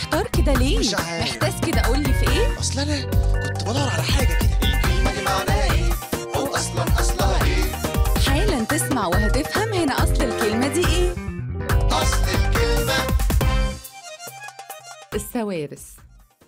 محتار كده ليه مش عارف. محتاس كده قول لي في ايه اصل انا كنت بدور على حاجه كده الكلمه دي معناها ايه او اصلا اصلها ايه حالا تسمع وهتفهم هنا اصل الكلمه دي ايه اصل الكلمه السوارس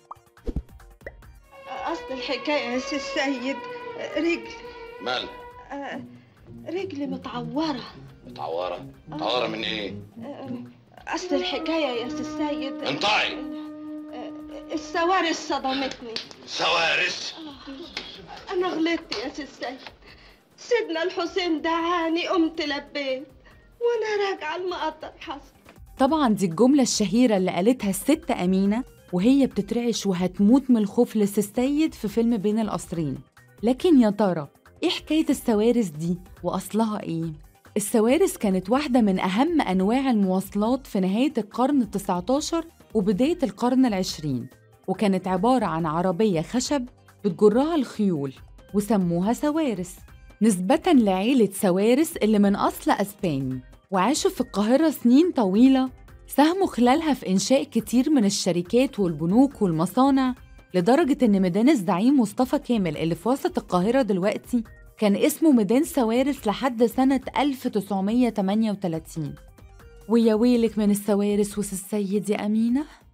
أصل الحكاية يا سي السيد رجل مال آه، رجلي متعورة متعورة متعورة من ايه؟ آه، أصل الحكاية يا سي السيد انطعي آه، السوارس صدمتني سوارس أنا غلطت يا سي السيد سيدنا الحسين دعاني قمت لبيت وأنا راجعة المقطر حصل طبعا دي الجملة الشهيرة اللي قالتها الست أمينة وهي بتترعش وهتموت من الخوف لسي السيد في فيلم بين القصرين لكن يا ترى إيه حكاية السوارس دي وأصلها إيه؟ السوارس كانت واحدة من أهم أنواع المواصلات في نهاية القرن التسعة عشر وبداية القرن العشرين وكانت عبارة عن عربية خشب بتجرها الخيول وسموها سوارس نسبة لعيلة سوارس اللي من أصل أسباني وعاشوا في القاهرة سنين طويلة ساهموا خلالها في إنشاء كتير من الشركات والبنوك والمصانع لدرجة إن ميدان الزعيم مصطفى كامل اللي في وسط القاهرة دلوقتي كان اسمه ميدان سوارس لحد سنة 1938 ويا ويلك من السوارس وسي السيد يا أمينة